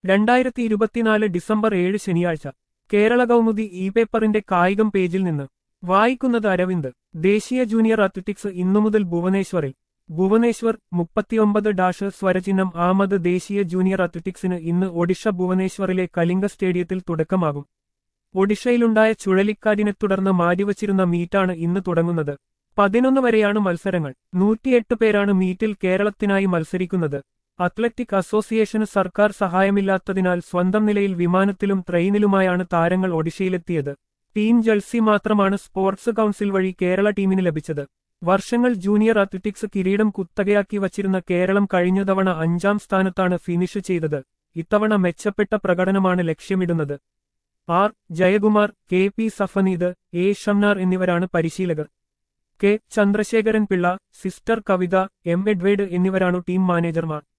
രണ്ടായിരത്തി ഇരുപത്തിനാല് ഡിസംബർ ഏഴ് ശനിയാഴ്ച കേരള കൗമുദി ഇ പേപ്പറിന്റെ കായികം പേജിൽ നിന്ന് വായിക്കുന്നത് അരവിന്ദ് ദേശീയ ജൂനിയർ അത്ലറ്റിക്സ് ഇന്നു മുതൽ ഭുവനേശ്വറിൽ ഭുവനേശ്വർ മുപ്പത്തിയൊമ്പത് ഡാഷ് സ്വരചിഹ്നം ആമത് ദേശീയ ജൂനിയർ അത്ലറ്റിക്സിന് ഇന്ന് ഒഡീഷ ഭുവനേശ്വറിലെ കലിംഗ സ്റ്റേഡിയത്തിൽ തുടക്കമാകും ഒഡീഷയിലുണ്ടായ ചുഴലിക്കാറ്റിനെ തുടർന്ന് മാറ്റിവച്ചിരുന്ന മീറ്റാണ് ഇന്ന് തുടങ്ങുന്നത് പതിനൊന്ന് വരെയാണ് മത്സരങ്ങൾ നൂറ്റിയെട്ട് പേരാണ് മീറ്റിൽ കേരളത്തിനായി മത്സരിക്കുന്നത് അത്ലറ്റിക് അസോസിയേഷന് സർക്കാർ സഹായമില്ലാത്തതിനാൽ സ്വന്തം നിലയിൽ വിമാനത്തിലും ട്രെയിനിലുമായാണ് താരങ്ങൾ ഒഡീഷയിലെത്തിയത് ടീം ജഴ്സി മാത്രമാണ് സ്പോർട്സ് കൗൺസിൽ വഴി കേരള ടീമിന് ലഭിച്ചത് വർഷങ്ങൾ ജൂനിയർ അത്ലറ്റിക്സ് കിരീടം കുത്തകയാക്കി വച്ചിരുന്ന കേരളം കഴിഞ്ഞ തവണ അഞ്ചാം സ്ഥാനത്താണ് ഫിനിഷ് ചെയ്തത് ഇത്തവണ മെച്ചപ്പെട്ട പ്രകടനമാണ് ലക്ഷ്യമിടുന്നത് R Jayakumar K P Safneed A Shamnar എന്നിവരാണ് പരിശീലകർ K Chandrasekharan Pillai sister Kavitha M എഡ്വേഡ് എന്നിവരാണു ടീം മാനേജർമാർ